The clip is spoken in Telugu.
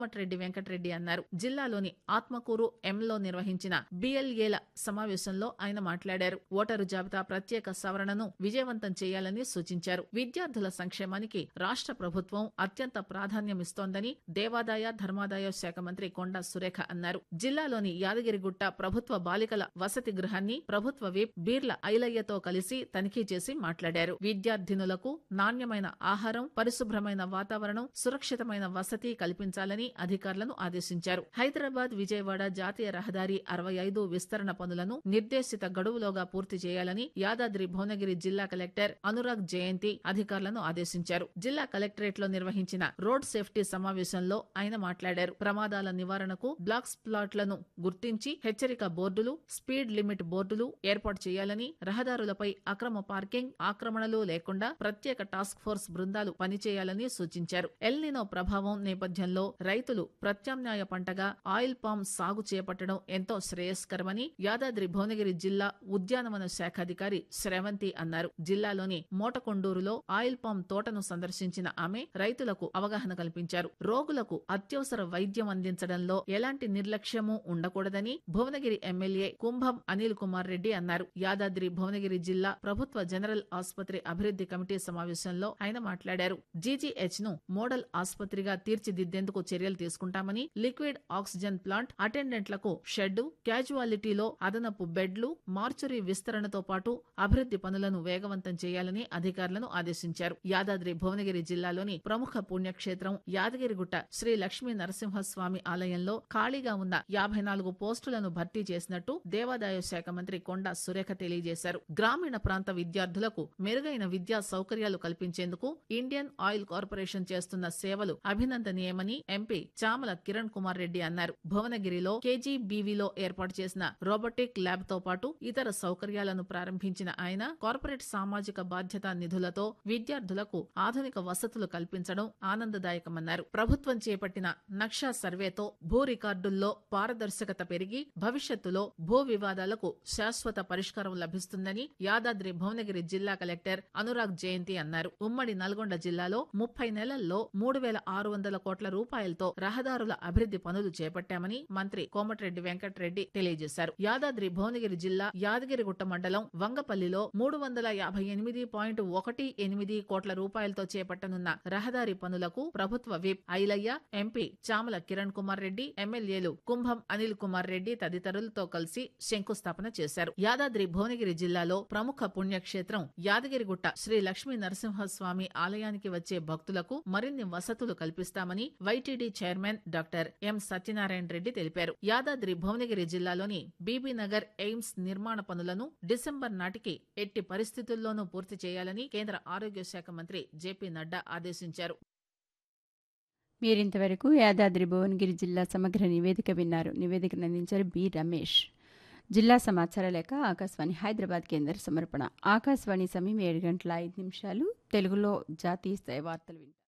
కోమటిరెడ్డి వెంకటరెడ్డి అన్నారు జిల్లాలోని ఆత్మకూరు ఎంలో నిర్వహించిన బిఎల్ఏల సమావేశంలో ఆయన మాట్లాడారు ఓటరు జాబితా ప్రత్యేక సవరణను విజయవంతం చేయాలని సూచించారు విద్యార్థుల సంక్షేమానికి రాష్ట్ర ప్రభుత్వం అత్యంత ప్రాధాన్యమిస్తోందని దేవాదాయ ధర్మాదాయ శాఖ మంత్రి కొండా సురేఖ అన్నారు జిల్లాలోని యాదగిరిగుట్ట ప్రభుత్వ బాలికల వసతి గృహాన్ని ప్రభుత్వ విప్ బీర్ల ఐలయ్యతో కలిసి తనిఖీ చేసి మాట్లాడారు విద్యార్థినులకు నాణ్యమైన ఆహారం పరిశుభ్రమైన వాతావరణం సురక్షితమైన వసతి కల్పించాలని అధికారులను ఆదేశించారు హైదరాబాద్ విజయవాడ జాతీయ రహదారి అరవై ఐదు విస్తరణ పనులను నిర్దేశిత గడువులోగా పూర్తి చేయాలని యాదాద్రి భువనగిరి జిల్లా కలెక్టర్ అనురాగ్ జయంతి అధికారులను ఆదేశించారు జిల్లా కలెక్టరేట్ లో నిర్వహించిన రోడ్ సేఫ్టీ సమావేశంలో ఆయన మాట్లాడారు ప్రమాదాల నివారణకు బ్లాక్ స్పాట్లను గుర్తించి హెచ్చరిక బోర్డులు స్పీడ్ లిమిట్ బోర్డులు ఏర్పాటు చేయాలని రహదారులపై అక్రమ పార్కింగ్ ఆక్రమణలు లేకుండా ప్రత్యేక టాస్క్ ఫోర్స్ బృందాలు పనిచేయాలని సూచించారు ఎల్నినో ప్రభావం నేపథ్యంలో రైతులు ప్రత్యామ్నాయ పంటగా ఆయిల్ పామ్ సాగు చేపట్టడం ఎంతో శ్రేయస్కరమని యాదాద్రి భువనగిరి జిల్లా ఉద్యానవన శాఖ అధికారి శ్రవంతి అన్నారు జిల్లాలోని మోటకొండూరులో ఆయిల్ పామ్ తోటను సందర్శించిన ఆమె రైతులకు అవగాహన కల్పించారు రోగులకు అత్యవసర వైద్యం అందించడంలో ఎలాంటి నిర్లక్ష్యమూ ఉండకూడదని భువనగిరి ఎమ్మెల్యే కుంభం అనిల్ కుమార్ రెడ్డి అన్నారు యాదాద్రి భువనగిరి జిల్లా ప్రభుత్వ జనరల్ ఆసుపత్రి అభివృద్ధి కమిటీ సమావేశంలో ఆయన మాట్లాడారు జీజీహెచ్ ను మోడల్ ఆసుపత్రిగా తీర్చిదిద్దేందుకు చర్యలు తీసుకుంటామని లిక్విడ్ ఆక్సిజన్ ప్లాంట్ అటెండెంట్లకు షెడ్డు క్యాజువాలిటీలో అదనపు బెడ్లు మార్చురీ విస్తరణతో పాటు అభివృద్ధి పనులను వేగవంతం చేయాలని అధికారులను ఆదేశించారు యాదాద్రి భువనగిరి జిల్లాలోని ప్రముఖ పుణ్యక్షేత్రం యాదగిరిగుట్ట శ్రీ లక్ష్మీ నరసింహస్వామి ఆలయంలో ఖాళీగా ఉన్న యాభై నాలుగు పోస్టులను భర్తీ చేసినట్టు దేవాదాయ శాఖ మంత్రి కొండా సురేఖ తెలియజేశారు గ్రామీణ ప్రాంత విద్యార్థులకు మెరుగైన విద్యా సౌకర్యాలు కల్పించేందుకు ఇండియన్ ఆయిల్ కార్పొరేషన్ చేస్తున్న సేవలు అభినందనీయమని ఎంపీ చామల కిరణ్ కుమార్ రెడ్డి అన్నారు భువనగిరిలో కేజీబీవీలో ఏర్పాటు చేసిన రోబోటిక్ ల్యాబ్ తో పాటు ఇతర సౌకర్యాలను ప్రారంభించిన ఆయన కార్పొరేట్ సామాజిక బాధ్యత నిధులతో విద్యార్థులకు ఆధునిక వసతులు కల్పించడం ఆనందదాయకమన్నారు ప్రభుత్వం చేపట్టిన నక్షా సర్వేతో భూ రికార్డుల్లో పారదర్శకత పెరిగి భవిష్యత్తులో భూ వివాదాలకు శాశ్వత పరిష్కారం లభిస్తుందని యాదాద్రి భువనగిరి జిల్లా కలెక్టర్ అనురాగ్ జయంతి అన్నారు ఉమ్మడి నల్గొండ జిల్లాలో ముప్పై నెలల్లో మూడు వేల ఆరు వందల కోట్ల రూపాయలతో రహదారుల అభివృద్ధి పనులు చేపట్టామని మంత్రి కోమటిరెడ్డి వెంకటరెడ్డి తెలియజేశారు యాదాద్రి భువనగిరి జిల్లా యాదగిరిగుట్ట మండలం వంగపల్లిలో మూడు వందల యాభై ఎనిమిది పాయింట్ ఒకటి ఎనిమిది కోట్ల రూపాయలతో చేపట్టనున్న రహదారి పనులకు ప్రభుత్వ విప్ ఐలయ్య ఎంపీ చామల కిరణ్ కుమార్ రెడ్డి ఎమ్మెల్యేలు కుంభం అనిల్ కుమార్ రెడ్డి తదితరులతో కలిసి శంకుస్థాపన చేశారు యాదాద్రి భువనగిరి జిల్లాలో ప్రముఖ పుణ్యక్షేత్రం యాదగిరిగుట్ట శ్రీ లక్ష్మీ నరసింహస్వామి ఆలయానికి వచ్చే భక్తులకు మరిన్ని వసతులు కల్పిస్తామని YTD chairman doctor M Satyanarayana Reddy తెలిపారు యాదాద్రి భువనగిరి జిల్లాలోని బీబీనగర్ ఎయిమ్స్ నిర్మాణ పనులను డిసెంబర్ నాటికి ఎట్టి పరిస్థితుల్లోనూ పూర్తి చేయాలని కేంద్ర ఆరోగ్య శాఖ మంత్రి జేపీ నడ్డా ఆదేశించారు మీరింతవరకు యాదాద్రి భువనగిరి జిల్లా సమగ్ర నివేదిక విన్నారు నివేదికను అందించారు బి రమేష్ జిల్లా సమాచార లేఖ ఆకాశవాణి హైదరాబాద్ కేంద్ర సమర్పణ ఆకాశవాణి సమయం ఏడు గంటల ఐదు నిమిషాలు తెలుగులో జాతీయ స్థాయి వార్తలు వింటారు